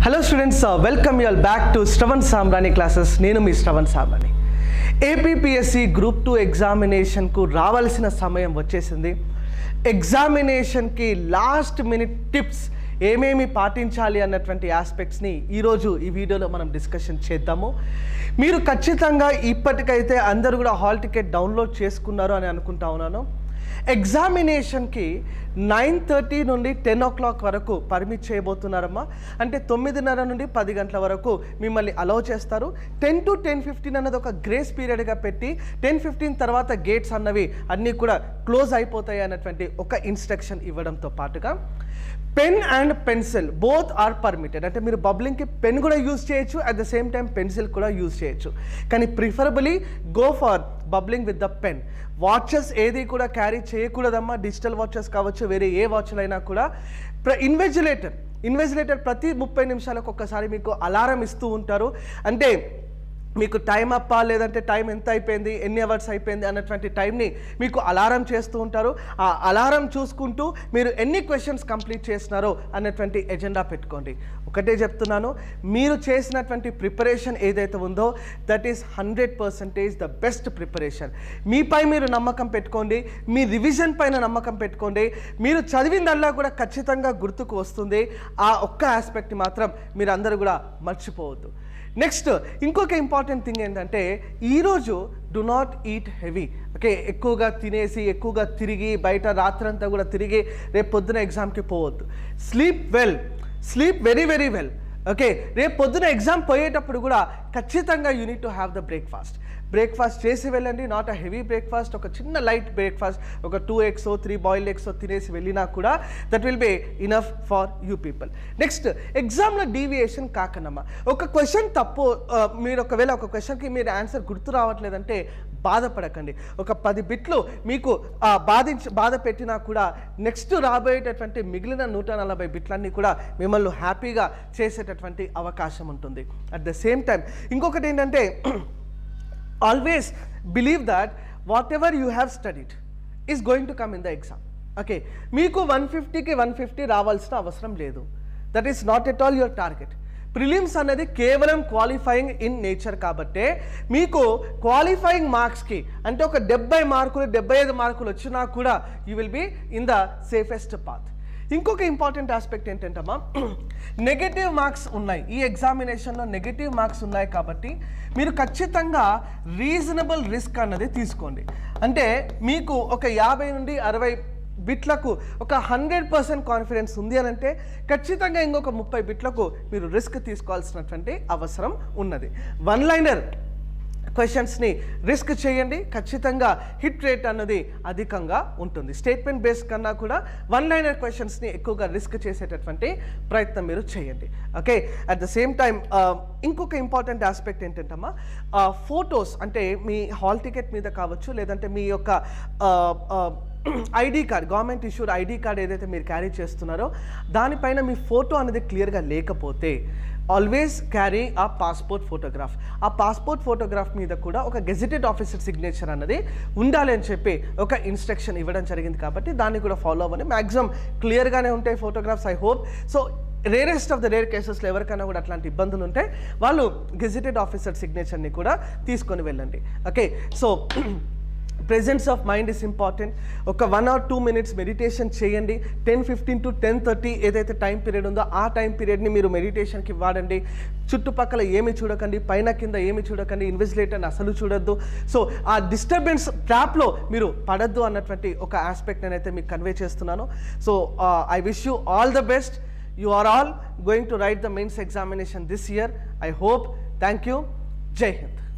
hello students welcome you all back to Shravan Samrani classes నేను మీ Shravan Samrani APPSC group two ఎగ్జామినేషన్కు రావాల్సిన సమయం వచ్చేసింది ఎగ్జామినేషన్కి లాస్ట్ మినిట్ టిప్స్ ఏమేమి పాటించాలి అన్నటువంటి ఆస్పెక్ట్స్ని ఈరోజు ఈ వీడియోలో మనం డిస్కషన్ చేద్దాము మీరు ఖచ్చితంగా ఇప్పటికైతే అందరూ కూడా హాల్ టికెట్ డౌన్లోడ్ చేసుకున్నారు అని అనుకుంటా ఉన్నాను ఎగ్జామినేషన్కి నైన్ థర్టీ నుండి టెన్ ఓ క్లాక్ వరకు పర్మిట్ చేయబోతున్నారమ్మా అంటే తొమ్మిదిన్నర నుండి పది గంటల వరకు మిమ్మల్ని అలౌ చేస్తారు టెన్ టు టెన్ ఫిఫ్టీన్ అన్నది ఒక గ్రేస్ పీరియడ్గా పెట్టి టెన్ ఫిఫ్టీన్ తర్వాత గేట్స్ అన్నవి అన్నీ కూడా క్లోజ్ అయిపోతాయి అన్నటువంటి ఒక ఇన్స్ట్రక్షన్ ఇవ్వడంతో పాటుగా pen and pencil both are permitted అంటే మీరు బబ్లింగ్కి పెన్ కూడా యూజ్ చేయొచ్చు at the same time pencil కూడా యూజ్ చేయొచ్చు కానీ preferably go for bubbling with the pen watches ఏది కూడా క్యారీ చేయకూడదమ్మా డిజిటల్ వాచెస్ కావచ్చు వేరే ఏ వాచ్లు అయినా కూడా ప్ర ఇన్వెజిలేటర్ ఇన్వెజిలేటర్ ప్రతి ముప్పై నిమిషాలకు ఒక్కసారి మీకు అలారం ఇస్తూ ఉంటారు అంటే మీకు టైం అప్పా లేదంటే టైం ఎంత అయిపోయింది ఎన్ని అవర్స్ అయిపోయింది అన్నటువంటి టైంని మీకు అలారం చేస్తూ ఉంటారు ఆ అలారం చూసుకుంటూ మీరు ఎన్ని క్వశ్చన్స్ కంప్లీట్ చేసినారో అన్నటువంటి ఎజెండా పెట్టుకోండి ఒకటే చెప్తున్నాను మీరు చేసినటువంటి ప్రిపరేషన్ ఏదైతే ఉందో that is hundred percentage the best preparation మీపై మీరు నమ్మకం పెట్టుకోండి మీ రివిజన్ పైన నమ్మకం పెట్టుకోండి మీరు చదివిందల్లా కూడా ఖచ్చితంగా గుర్తుకు వస్తుంది ఆ ఒక్క ఆస్పెక్ట్ మాత్రం మీరు అందరూ కూడా మర్చిపోవద్దు నెక్స్ట్ ఇంకొక ఇంపార్టెంట్ థింగ్ ఏంటంటే ఈరోజు do not eat heavy okay ఎక్కువగా తినేసి ఎక్కువగా తిరిగి బయట రాత్రంతా కూడా తిరిగి రేపు పొద్దున ఎగ్జామ్కి పోవద్దు sleep well sleep very very well okay రేపు పొద్దున ఎగ్జామ్ పోయేటప్పుడు కూడా ఖచ్చితంగా you need to have the breakfast breakfast చేసి వెళ్ళండి నాట్ అ హెవీ బ్రేక్ఫాస్ట్ ఒక చిన్న లైట్ బ్రేక్ఫాస్ట్ ఒక two eggs three boiled eggs తినేసి వెళ్ళినా కూడా that will be enough for you people next ఎగ్జామ్లో డీవియేషన్ కాకనమ్మా ఒక క్వశ్చన్ తప్పు ఆ, మీరు ఒకవేళ ఒక క్వశ్చన్కి మీరు ఆన్సర్ గుర్తు రావట్లేదంటే బాధపడకండి ఒక పది బిట్లు మీకు ఆ, బాధించి బాధ పెట్టినా కూడా నెక్స్ట్ రాబోయేటటువంటి మిగిలిన నూట నలభై బిట్లన్నీ కూడా మిమ్మల్ని హ్యాపీగా చేసేటటువంటి అవకాశం ఉంటుంది అట్ ద సేమ్ టైం ఇంకొకటి ఏంటంటే always believe that whatever you have studied is going to come in the exam okay మీకు వన్ ఫిఫ్టీకి వన్ ఫిఫ్టీ రావాల్సిన అవసరం లేదు that is not at all your target prelims అనేది కేవలం క్వాలిఫైయింగ్ ఇన్ నేచర్ కాబట్టే మీకు క్వాలిఫైయింగ్ మార్క్స్కి అంటే ఒక డెబ్బై మార్కులు డెబ్బై ఐదు మార్కులు వచ్చినా కూడా you will be in the safest path ఇంకొక ఇంపార్టెంట్ ఆస్పెక్ట్ ఏంటంటమ్మా నెగటివ్ మార్క్స్ ఉన్నాయి ఈ ఎగ్జామినేషన్లో నెగటివ్ మార్క్స్ ఉన్నాయి కాబట్టి మీరు ఖచ్చితంగా రీజనబుల్ రిస్క్ అన్నది తీసుకోండి అంటే మీకు ఒక యాభై నుండి అరవై బిట్లకు ఒక హండ్రెడ్ పర్సెంట్ కాన్ఫిడెన్స్ ఉంది అని అంటే ఖచ్చితంగా ఇంకొక ముప్పై బిట్లకు మీరు రిస్క్ తీసుకోవాల్సినటువంటి అవసరం ఉన్నది వన్ లైనర్ క్వశ్చన్స్ని రిస్క్ చేయండి ఖచ్చితంగా హిట్ రేట్ అన్నది అధికంగా ఉంటుంది స్టేట్మెంట్ బేస్ కన్నా కూడా వన్ లైనర్ క్వశ్చన్స్ని ఎక్కువగా రిస్క్ చేసేటటువంటి ప్రయత్నం మీరు చేయండి okay at the same time ఇంకొక ఇంపార్టెంట్ ఆస్పెక్ట్ ఏంటంటమ్మా ఫొటోస్ అంటే మీ హాల్ టికెట్ మీద కావచ్చు లేదంటే మీ యొక్క ID card government issued ID card ఏదైతే మీరు క్యారీ చేస్తున్నారో దానిపైన మీ ఫోటో అనేది క్లియర్గా లేకపోతే ఆల్వేస్ క్యారీ ఆ పాస్పోర్ట్ ఫోటోగ్రాఫ్ ఆ పాస్పోర్ట్ ఫోటోగ్రాఫ్ మీద కూడా ఒక గెజిటెడ్ ఆఫీసర్ సిగ్నేచర్ అన్నది ఉండాలి అని చెప్పి ఒక ఇన్స్ట్రక్షన్ ఇవ్వడం జరిగింది కాబట్టి దాన్ని కూడా ఫాలో అవ్వండి మ్యాక్సిమం క్లియర్గానే ఉంటాయి photographs I hope so rarest of the rare కేసెస్లో ఎవరికైనా కూడా అట్లాంటి ఇబ్బందులు ఉంటే వాళ్ళు గెజిటెడ్ ఆఫీసర్ సిగ్నేచర్ని కూడా తీసుకొని వెళ్ళండి okay so presence of mind is important ఒక one or two minutes meditation చేయండి ten fifteen to ten thirty ఏదైతే టైం పీరియడ్ ఉందో ఆ టైం పీరియడ్ని మీరు మెడిటేషన్కి వాడండి చుట్టుపక్కల ఏమి చూడకండి పైన కింద ఏమి చూడకండి ఇన్వెస్టిలేటర్ని అసలు చూడొద్దు సో ఆ డిస్టర్బెన్స్ ట్రాప్లో మీరు పడద్దు అన్నటువంటి ఒక ఆస్పెక్ట్ నేనైతే మీకు కన్వే చేస్తున్నాను so I wish you all the best you are all going to write the mains examination this year I hope thank you Jai Hind